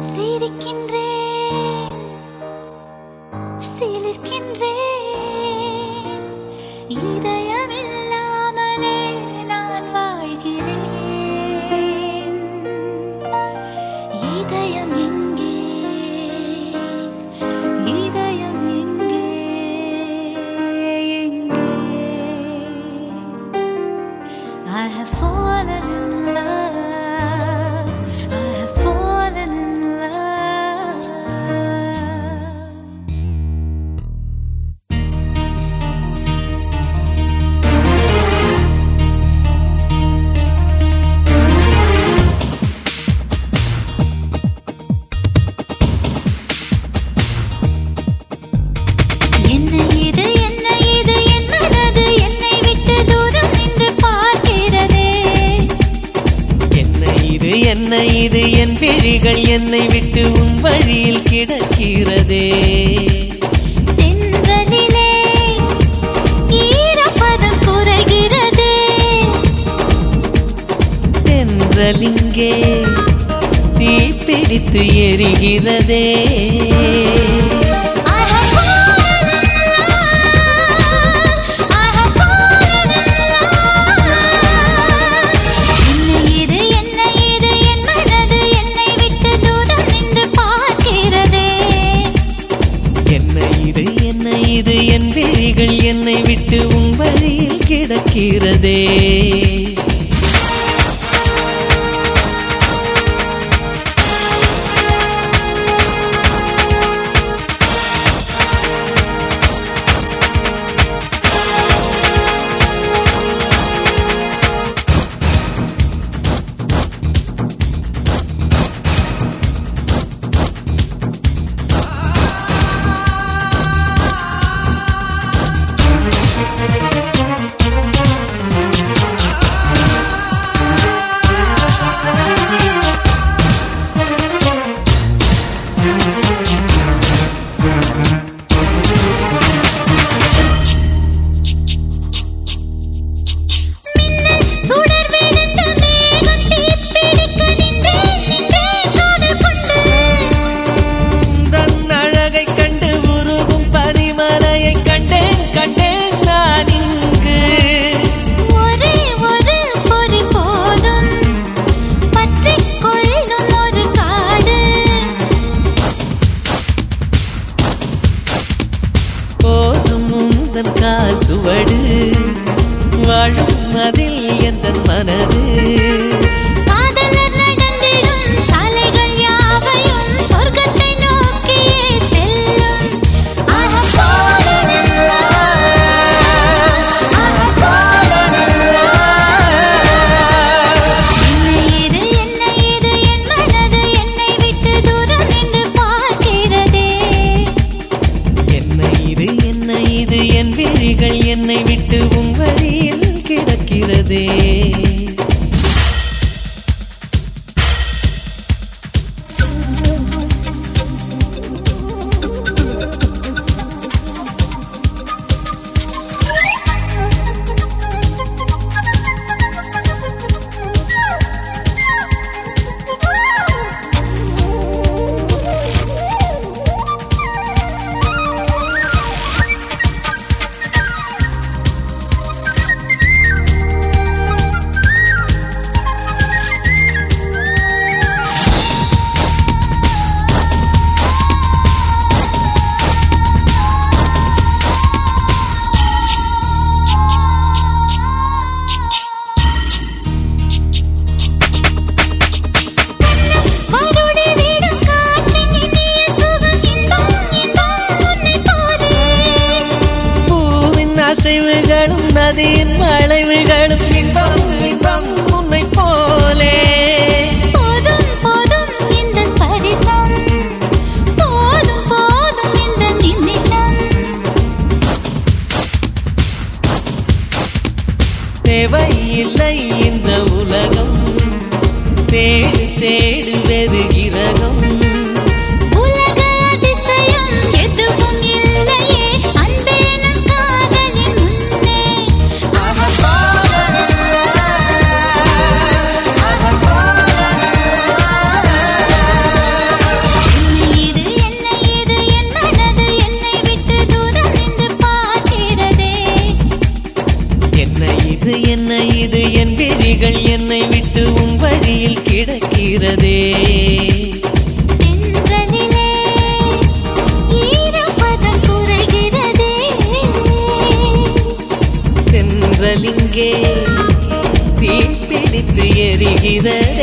சிரிக்கின்றேன் சிலிர்க்கின்றேன் இதயமில்லாமலே நான் வாழ்கிறேன் இதயம் எங்கே இதயம் எங்கே எங்கே I have fallen in love. I have fallen in love. என்ன இது என்ன இது என் மனது என்னை விட்டு தூரம் நின்று பார்க்கிறதே என்ன இது என்ன இது என் விழிகள் என்னை விட்டு உன் வழியில் கிடக்கிறதே தென்றலிலே ஈரப்பதம் குறைகிறதே தென்றலிங்கே தீப்பிடித்து எரிகிறதே I have fallen in love. I have fallen in love. என்ன இது என்ன இது என் மனது என்னை விட்டு தூரம் நின்று பார்க்கிறதே என்ன இது என்ன இது என் விழிகள் என்னை விட்டு உன் வழியில் கிடக்கிறதே இது என்ன இது என் விழிகள் என்னை விட்டு உன் வழியில் கிடக்கிறதே தென்றலிலே ஈரப்பதம் குறைகிறதே தென்றலிங்கே தீ பிடித்து எரிகிறது